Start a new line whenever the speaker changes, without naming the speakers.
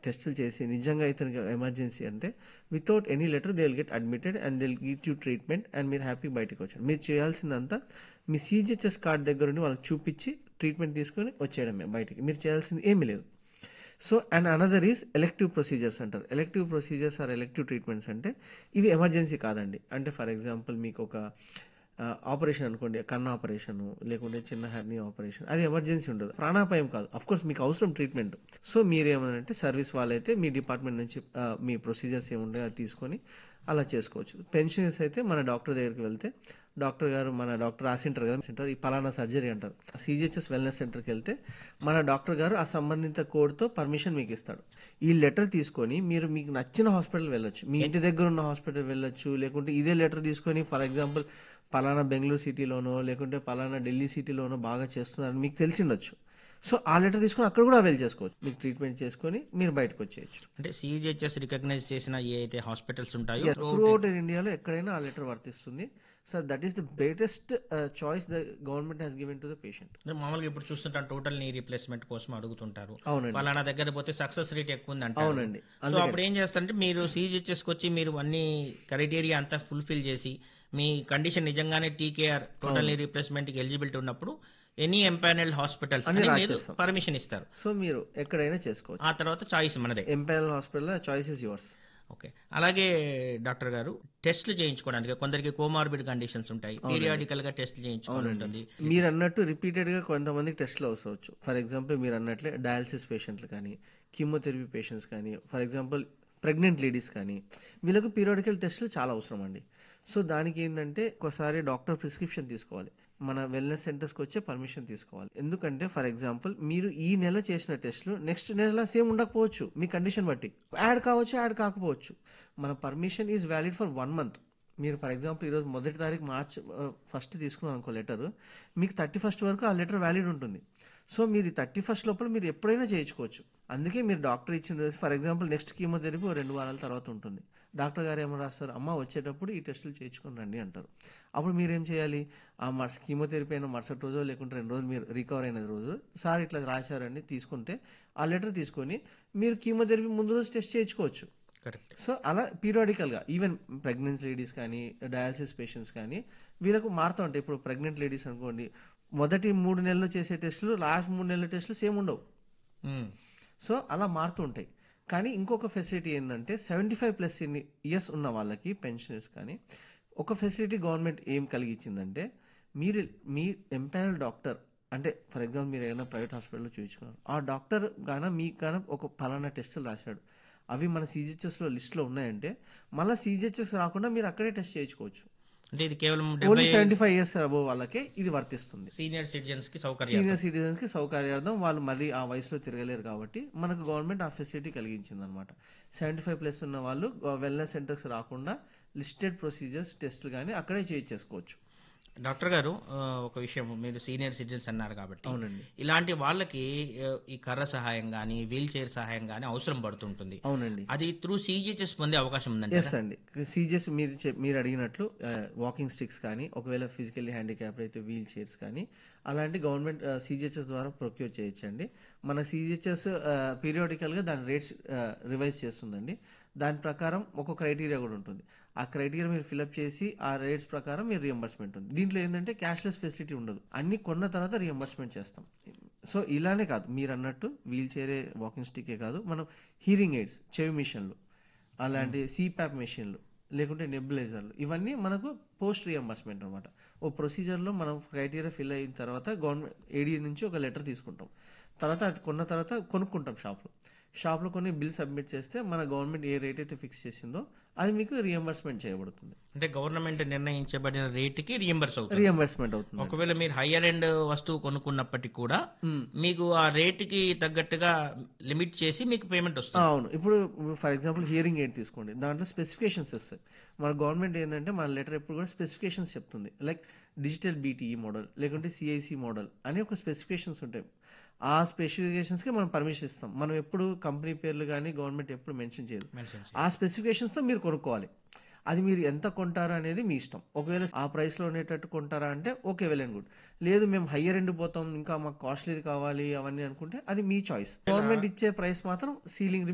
టెస్టులు చేసి నిజంగా ఇతనికి ఎమర్జెన్సీ అంటే without any letter they will get admitted and they will get you treatment and మీరు హ్యాపీ బయటకు వచ్చారు మీరు చేయాల్సిందంతా మీ సీజీహెచ్ఎస్ కార్డ్ దగ్గర ఉండి వాళ్ళకి చూపించి ట్రీట్మెంట్ తీసుకొని వచ్చేయడమే బయటికి మీరు చేయాల్సింది ఏమీ లేదు so and another is elective procedures అంటారు elective procedures are elective treatments అంటే ఇవి ఎమర్జెన్సీ కాదండి అంటే ఫర్ ఎగ్జాంపుల్ మీకు ఒక ఆపరేషన్ అనుకోండి కన్ను ఆపరేషన్ లేకుంటే చిన్న హెర్నీ ఆపరేషన్ అది ఎమర్జెన్సీ ఉండదు ప్రాణాపాయం కాదు అఫ్ కోర్స్ మీకు అవసరం ట్రీట్మెంట్ సో మీరు ఏమనంటే సర్వీస్ వాళ్ళైతే మీ డిపార్ట్మెంట్ నుంచి ఆ, మీ ప్రొసీజర్స్ ఏముంటాయో అది తీసుకొని అలా చేసుకోవచ్చు పెన్షనర్స్ అయితే మన డాక్టర్ దగ్గరికి వెళ్తే డాక్టర్ గారు మన డాక్టర్ రాసింటారు కదా సెంటర్ ఈ పలానా సర్జరీ అంటారు సిజిహెచ్ఎస్ వెల్నెస్ సెంటర్కి వెళ్తే మన డాక్టర్ గారు ఆ సంబంధిత కోడ్తో పర్మిషన్ మీకు ఇస్తాడు ఈ లెటర్ తీసుకొని మీరు మీకు నచ్చిన హాస్పిటల్ వెళ్ళొచ్చు మీ ఇంటి దగ్గర ఉన్న హాస్పిటల్ వెళ్ళొచ్చు లేకుంటే ఇదే లెటర్ తీసుకొని ఫర్ ఎగ్జాంపుల్ పలానా బెంగళూరు సిటీలోనో లేకుంటే పలానా ఢిల్లీ సిటీలోనో బాగా చేస్తున్నారని మీకు తెలిసి ఉండొచ్చు సో ఆ లెటర్ తీసుకొని అక్కడ కూడా అవైల్ చేసుకోవచ్చు మీకు ట్రీట్మెంట్ చేసుకొని మీరు బయటకు వచ్చేయచ్చు
అంటే సిజిహెచ్ఎస్ రికగ్నైజ్ చేసిన ఏ అయితే హాస్పిటల్స్ ఉంటాయో
త్రూ అవుట్ ఇండియాలో ఎక్కడైనా ఆ లెటర్ వర్తిస్తుంది so that is the greatest choice the government has given to the patient
మామూలుగా ఇప్పుడు చూస్తుంటాం టోటల్ నీ రీప్లేస్మెంట్ కోసం అడుగుతుంటారు
అవునండి
పలానా దగ్గర పోతే సక్సెస్ రేట్ ఎక్కువ ఉంది అంటారు
అవునండి
సో అప్పుడు ఏం చేస్తారంటే మీరు సిజిహెచ్ఎస్ కి వచ్చి మీరు అన్ని క్రైటీరియా అంతా ఫుల్ఫిల్ చేసి మీ కండిషన్ నిజంగానే టీకేఆర్ టోటల్ నీ రీప్లేస్మెంట్ కి ఎలిజిబిలిటీ ఉన్నప్పుడు ఎనీ ఎంపానల్ హాస్పిటల్స్ అని మీరు పర్మిషన్ ఇస్తారు
సో మీరు ఎక్కడైనా చేసుకోవచ్చు
ఆ తర్వాత చాయిస్ మనదే
empanel hospital choice is yours
okay అలాగే డాక్టర్ గారు టెస్ట్లు చేయించుకోవడానికి కొందరికి కోమార్బిడ్ కండిషన్స్ ఉంటాయి పీరియాడికల్ గా టెస్ట్లు చేయించుకోవాలి ఉంటుంది
మీరు అన్నట్టు రిపీటెడ్ గా కొంతమందికి టెస్ట్లు అవసరవచ్చు ఫర్ ఎగ్జాంపుల్ మీరు అన్నట్లే డయాలసిస్ పేషెంట్లు కానీ కీమోథెరపీ పేషెంట్స్ కానీ ఫర్ ఎగ్జాంపుల్ ప్రెగ్నెంట్ లేడీస్ కానీ వీళ్ళకు పీరియాడికల్ టెస్ట్లు చాలా అవసరం అండి సో దానికి ఏంటంటే ఒకసారి డాక్టర్ ప్రిస్క్రిప్షన్ తీసుకోవాలి మన వెల్నెస్ సెంటర్స్కి వచ్చే పర్మిషన్ తీసుకోవాలి ఎందుకంటే ఫర్ ఎగ్జాంపుల్ మీరు ఈ నెల చేసిన టెస్ట్లు నెక్స్ట్ నెల సేమ్ ఉండకపోవచ్చు మీ కండిషన్ బట్టి యాడ్ కావచ్చు యాడ్ కాకపోవచ్చు మన permission is valid for one month మీరు ఫర్ ఎగ్జాంపుల్ ఈరోజు మొదటి తారీఖు మార్చ్ ఫస్ట్ తీసుకున్నాం అనుకో లెటర్ మీకు థర్టీ ఫస్ట్ వరకు ఆ లెటర్ వ్యాలిడ్ ఉంటుంది సో మీరు థర్టీ ఫస్ట్ లోపల మీరు ఎప్పుడైనా చేయించుకోవచ్చు అందుకే మీరు డాక్టర్ ఇచ్చిన ఫర్ ఎగ్జాంపుల్ నెక్స్ట్ కీమోథెరపీ ఓ రెండు వారాల తర్వాత ఉంటుంది డాక్టర్ గారు ఏమో రాస్తారు అమ్మ వచ్చేటప్పుడు ఈ టెస్టులు చేయించుకొని రండి అంటారు అప్పుడు మీరేం చేయాలి ఆ మర్స కీమోథెరపీ అయిన మరుసటి రోజు లేకుంటే రెండు రోజులు మీరు రికవర్ అయిన రోజు సార్ ఇట్లా రాశారండి తీసుకుంటే ఆ లెటర్ తీసుకొని మీరు కీమోథెరపీ ముందు రోజు టెస్ట్ చేయించుకోవచ్చు
కరెక్ట్
సో అలా పీరియాడికల్ గా ఈవెన్ ప్రెగ్నెన్సీ లేడీస్ కానీ డయాలసిస్ పేషెంట్స్ కానీ వీళ్ళకు మారుతూ ఉంటాయి ఇప్పుడు ప్రెగ్నెంట్ లేడీస్ అనుకోండి మొదటి మూడు నెలలు చేసే టెస్టులు లాస్ట్ మూడు నెలల టెస్టులు సేమ్ ఉండవు సో అలా మారుతూ ఉంటాయి కానీ ఇంకొక ఫెసిలిటీ ఏంటంటే సెవెంటీ ఫైవ్ ప్లస్ ఇన్ని ఇయర్స్ ఉన్న వాళ్ళకి పెన్షనర్స్ కానీ ఒక ఫెసిలిటీ గవర్నమెంట్ ఏం కలిగించిందంటే మీరు మీ ఎంపైనల్ డాక్టర్ అంటే ఫర్ ఎగ్జాంపుల్ మీరు ఏదైనా ప్రైవేట్ హాస్పిటల్లో చూపించుకున్నారు ఆ డాక్టర్ గాన మీకు గాన ఒక ఫలానా టెస్టులు రాశాడు అవి మన సీజీహెచ్ఎస్లో లిస్ట్లో ఉన్నాయంటే మళ్ళీ సీజీహెచ్ఎస్ రాకుండా మీరు అక్కడే టెస్ట్ చేయించుకోవచ్చు
అంటే ఇది కేవలం
only seventy five years above వాళ్ళకే ఇది వర్తిస్తుంది
సీనియర్ సిటిజన్స్ కి సౌకర్యం
సీనియర్ సిటిజన్స్ కి సౌకర్యార్థం వాళ్ళు మళ్ళీ ఆ వయసులో తిరగలేరు కాబట్టి మనకు గవర్నమెంట్ ఆ ఫెసిలిటీ కలిగించింది అనమాట సెవెంటీ ఫైవ్ ప్లస్ ఉన్న వాళ్ళు వెల్నెస్ సెంటర్స్ రాకుండా లిస్టెడ్ ప్రొసీజర్స్ టెస్ట్లు కానీ అక్కడే చేయించేసుకోవచ్చు
డాక్టర్ గారు ఆ, ఒక విషయం మీరు సీనియర్ సిటిజన్స్ అన్నారు కాబట్టి
అవునండి
ఇలాంటి వాళ్ళకి ఆ, ఈ కర్ర సహాయం గానీ వీల్ చైర్ సహాయం గానీ అవసరం పడుతుంటుంది
అవునండి
అది త్రూ సీజీహెచ్ఎస్ పొందే అవకాశం ఉందండి
ఎస్ అండి సీజెస్ మీరు చెప్- మీరు అడిగినట్లు వాకింగ్ స్టిక్స్ కానీ ఒకవేళ ఫిజికల్లీ హ్యాండిక్యాప్ అయితే వీల్ చైర్స్ కానీ అలాంటి గవర్నమెంట్ సీజీహెచ్ఎస్ ద్వారా ప్రొక్యూర్ చేయొచ్చండి మన సీజీహెచ్ఎస్ పీరియాడికల్గా దాని రేట్స్ రివైజ్ చేస్తుందండి దాని ప్రకారం ఒక క్రైటీరియా కూడా ఉంటుంది ఆ క్రైటీరియా మీరు ఫిల్అప్ చేసి ఆ రేట్స్ ప్రకారం మీరు రియంబర్స్మెంట్ ఉంది దీంట్లో ఏంటంటే క్యాష్లెస్ ఫెసిలిటీ ఉండదు అన్ని కొన్న తర్వాత రియంబర్స్మెంట్ చేస్తాం సో ఇలానే కాదు మీరు అన్నట్టు వీల్ చైరే వాకింగ్ స్టికే కాదు మనం హీరింగ్ ఎయిడ్స్ చెవి మిషన్లు అలాంటి సిప్యాప్ మెషిన్లు లేకుంటే నెబులైజర్లు ఇవన్నీ మనకు పోస్ట్ రియంబర్స్మెంట్ అనమాట ఓ ప్రొసీజర్లో మనం క్రైటీరియా ఫిల్ అయిన తర్వాత గవర్నమెంట్ ఏడీ నుంచి ఒక లెటర్ తీసుకుంటాం తర్వాత అది కొన్న తర్వాత కొనుక్కుంటాం షాప్లో షాప్లో కొన్ని బిల్ సబ్మిట్ చేస్తే మన గవర్నమెంట్ ఏ రేట్ అయితే ఫిక్స్ చేసిందో అది మీకు రియంబర్స్మెంట్ చేయబడుతుంది
అంటే గవర్నమెంట్ నిర్ణయించబడిన రేటుకి రియంబర్స్ అవుతుంది
రియంబర్స్మెంట్ అవుతుంది
ఒకవేళ మీరు హయ్యర్ ఎండ్ వస్తువు కొనుక్కున్నప్పటికీ కూడా మీకు ఆ రేటుకి తగ్గట్టుగా లిమిట్ చేసి మీకు పేమెంట్
ఆ,
వస్తుంది
అవును ఇప్పుడు ఫర్ ఎగ్జాంపుల్ హియరింగ్ ఎయిడ్ తీసుకోండి దాంట్లో స్పెసిఫికేషన్స్ వస్తాయి మన గవర్నమెంట్ ఏంటంటే మన లెటర్ ఎప్పుడు కూడా స్పెసిఫికేషన్స్ చెప్తుంది లైక్ డిజిటల్ బీటీఈ మోడల్ లేకుంటే సిఐసి మోడల్ అని ఒక స్పెసిఫికేషన్స్ ఉంటాయి ఆ స్పెసిఫికేషన్స్కి మనం పర్మిషన్ ఇస్తాం మనం ఎప్పుడు కంపెనీ పేర్లు కానీ గవర్నమెంట్ ఎప్పుడు మెన్షన్ చేయదు
Mention
ఆ స్పెసిఫికేషన్స్తో మీరు కొనుక్కోవాలి అది మీరు ఎంత కొంటారా అనేది మీ ఇష్టం ఒకవేళ ఆ ప్రైస్లో ఉండేటట్టు కొంటారా అంటే ఓకే వెల్ అండ్ గుడ్ లేదు మేము హయ్యర్ ఎండ్ పోతాం ఇంకా మాకు కాస్ట్లీది కావాలి అవన్నీ అనుకుంటే అది మీ చాయిస్ గవర్నమెంట్ ఇచ్చే ప్రైస్ మాత్రం సీలింగ్